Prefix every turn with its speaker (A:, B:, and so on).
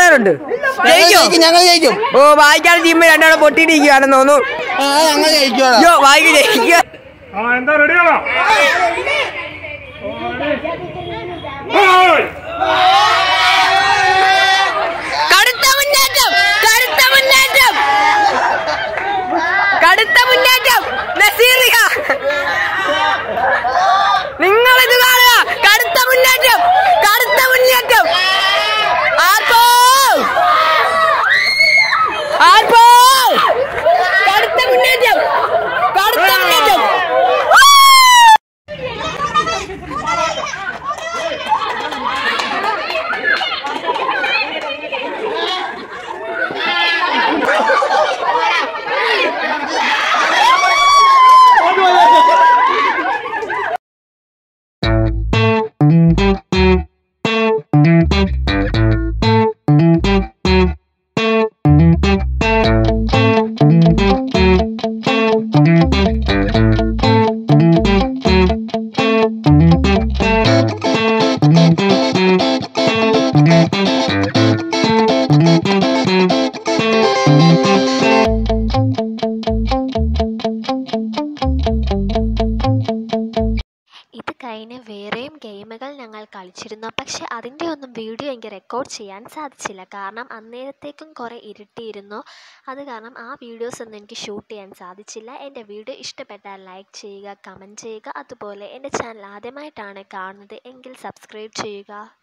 A: എങ്ങനെയുണ്ട് ജയിക്കോ
B: ജയിക്കും, ഞങ്ങൾ ജയിക്കും
A: ഓ വായിക്കാതെ ടീം രണ്ടാളും പൊട്ടിയിട്ടിരിക്കുകയാണെന്ന് തോന്നുന്നു
B: ആ ഞങ്ങൾ ജയിക്കും
A: അയ്യോ വായിക്ക് ജയിക്കുക
C: ആ എന്താ റെഡിയാണോ
A: കടുത്ത മുന്നേറ്റം കടുത്ത മുന്നേറ്റം കടുത്ത മുന്നേറ്റം നസീറിയ നിങ്ങൾ ഇത് കാണുക കടുത്ത മുന്നേറ്റം കടുത്ത മുന്നേറ്റം ആർപ്പോ ആർപ്പോ കടുത്ത മുന്നേറ്റം കടുത്ത മുന്നേറ്റം
D: ഇത് കഴിഞ്ഞ് വേറെയും ഗെയിമുകൾ ഞങ്ങൾ കളിച്ചിരുന്നു പക്ഷെ അതിൻ്റെ ഒന്നും വീഡിയോ എനിക്ക് റെക്കോർഡ് ചെയ്യാൻ സാധിച്ചില്ല കാരണം അന്നേരത്തേക്കും കുറേ ഇരുട്ടിയിരുന്നു അത് കാരണം ആ വീഡിയോസ് ഒന്നും എനിക്ക് ഷൂട്ട് ചെയ്യാൻ സാധിച്ചില്ല എൻ്റെ വീഡിയോ ഇഷ്ടപ്പെട്ടാൽ ലൈക്ക് ചെയ്യുക കമൻറ്റ് ചെയ്യുക അതുപോലെ എൻ്റെ ചാനൽ ആദ്യമായിട്ടാണ് കാണുന്നത് എങ്കിൽ സബ്സ്ക്രൈബ് ചെയ്യുക